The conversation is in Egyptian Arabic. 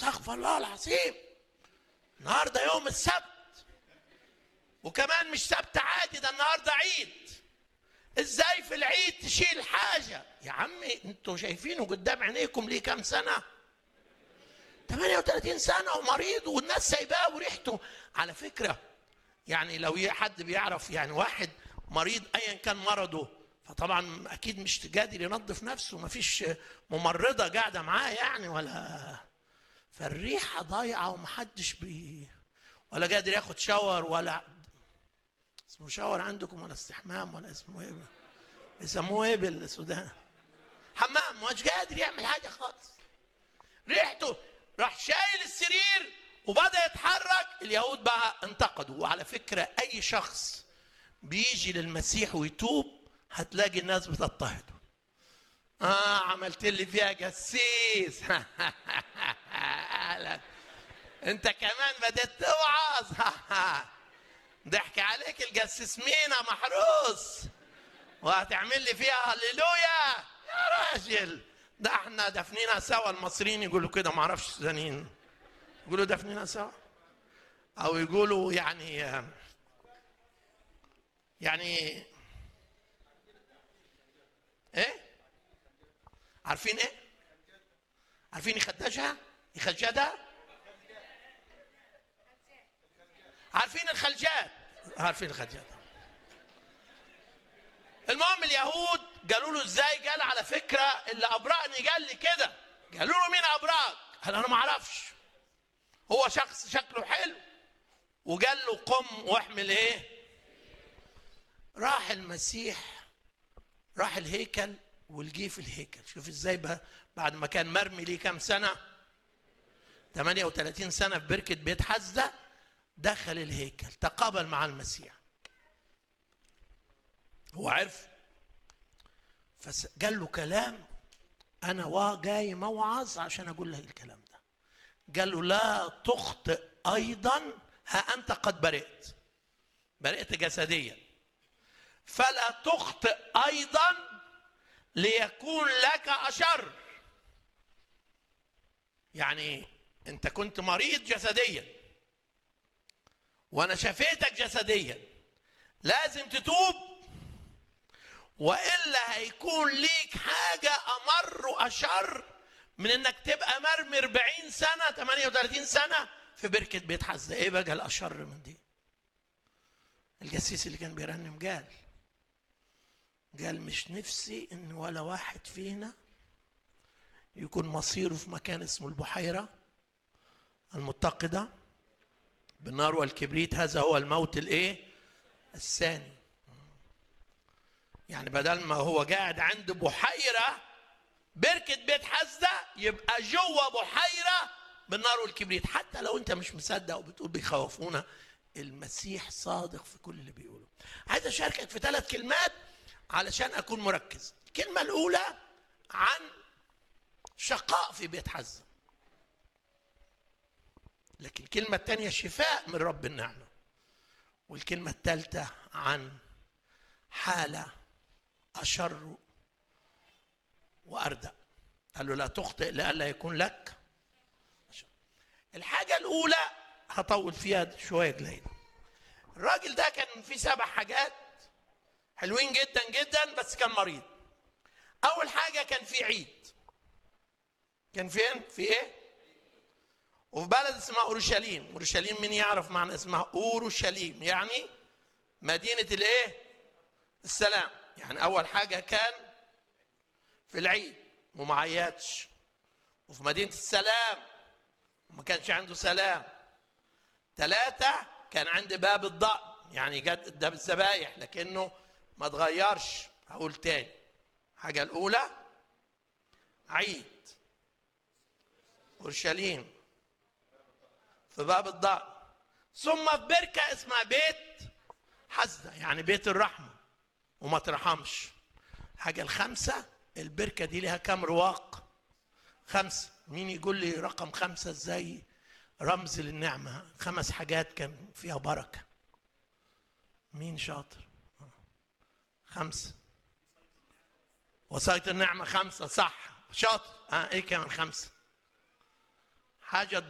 استغفر الله العظيم النهارده يوم السبت وكمان مش سبت عادي ده النهارده عيد ازاي في العيد تشيل حاجه يا عمي انتوا شايفينه قدام عينيكم ليه كام سنه 38 سنه ومريض والناس سايباه وريحته على فكره يعني لو حد بيعرف يعني واحد مريض ايا كان مرضه فطبعا اكيد مش قادر ينظف نفسه ما فيش ممرضه قاعده معاه يعني ولا فالريحه ضايعه ومحدش بي ولا قادر ياخد شاور ولا اسمه شاور عندكم ولا استحمام ولا اسمه ايه بيسموه ايه بالسودان حمام مش قادر يعمل حاجه خالص ريحته راح شايل السرير وبدا يتحرك اليهود بقى انتقدوا وعلى فكره اي شخص بيجي للمسيح ويتوب هتلاقي الناس بتضطهده اه عملت لي فيها جسيس انت كمان بدأت توعظ ضحك عليك الجسيس مينا محروس وهتعمل لي فيها هللويا يا راجل ده احنا دفنينا سوا المصريين يقولوا كده ما اعرفش السودانيين يقولوا دفنينا سوا او يقولوا يعني يعني ايه عارفين ايه عارفين يخدشها يخجدها عارفين الخلجات عارفين الخلجات المهم اليهود قالوا له ازاي قال على فكره اللي ابرأني قال لي كده قالوا له مين ابرأك قال انا ما اعرفش هو شخص شكله حلو وقال له قم واحمل ايه راح المسيح راح الهيكل ولقيه في الهيكل شوف ازاي بقى بعد ما كان مرمي ليه كام سنه 38 سنه في بركه بيت حزده دخل الهيكل تقابل مع المسيح هو عرف فقال له كلام انا وا جاي موعظ عشان اقول له الكلام ده قال له لا تخطئ ايضا ها انت قد برئت برئت جسديا فلا تخطئ ايضا ليكون لك اشر يعني انت كنت مريض جسديا وانا شفيتك جسديا لازم تتوب والا هيكون ليك حاجه امر واشر من انك تبقى مرمي 40 سنه 38 سنه في بركه بيت حزه ايه بقى الاشر من دي الجسيس اللي كان بيرنم قال قال مش نفسي ان ولا واحد فينا يكون مصيره في مكان اسمه البحيره المتقده بالنار والكبريت هذا هو الموت الايه الثاني يعني بدل ما هو قاعد عند بحيره بركه بيت حزده يبقى جوه بحيره بالنار والكبريت حتى لو انت مش مصدق وبتقول بيخوفونا المسيح صادق في كل اللي بيقوله عايز اشاركك في ثلاث كلمات علشان اكون مركز الكلمه الاولى عن شقاء في بيت حزه لكن الكلمه الثانيه شفاء من رب النعمه والكلمه الثالثه عن حاله اشر واردأ قال له لا تخطئ لئلا يكون لك الحاجه الاولى هطول فيها شويه قليل الراجل ده كان فيه سبع حاجات حلوين جدا جدا بس كان مريض اول حاجه كان في عيد كان فين في ايه وفي بلد اسمها اورشليم اورشليم مين يعرف معنى اسمها اورشليم يعني مدينه الايه السلام يعني اول حاجه كان في العيد وما عيطش وفي مدينه السلام وما كانش عنده سلام ثلاثة كان عند باب الضأن يعني جد ده بالذبايح لكنه ما اتغيرش هقول تاني الحاجة الأولى عيد أورشليم في باب الضأن ثم في بركة اسمها بيت حزة يعني بيت الرحمة وما ترحمش الحاجة الخامسة البركة دي لها كام رواق خمسة مين يقول لي رقم خمسة ازاي رمز للنعمة خمس حاجات كان فيها بركة مين شاطر خمسة وصاية النعمة خمسة صح شاطر اه ايه كمان خمسة حاجه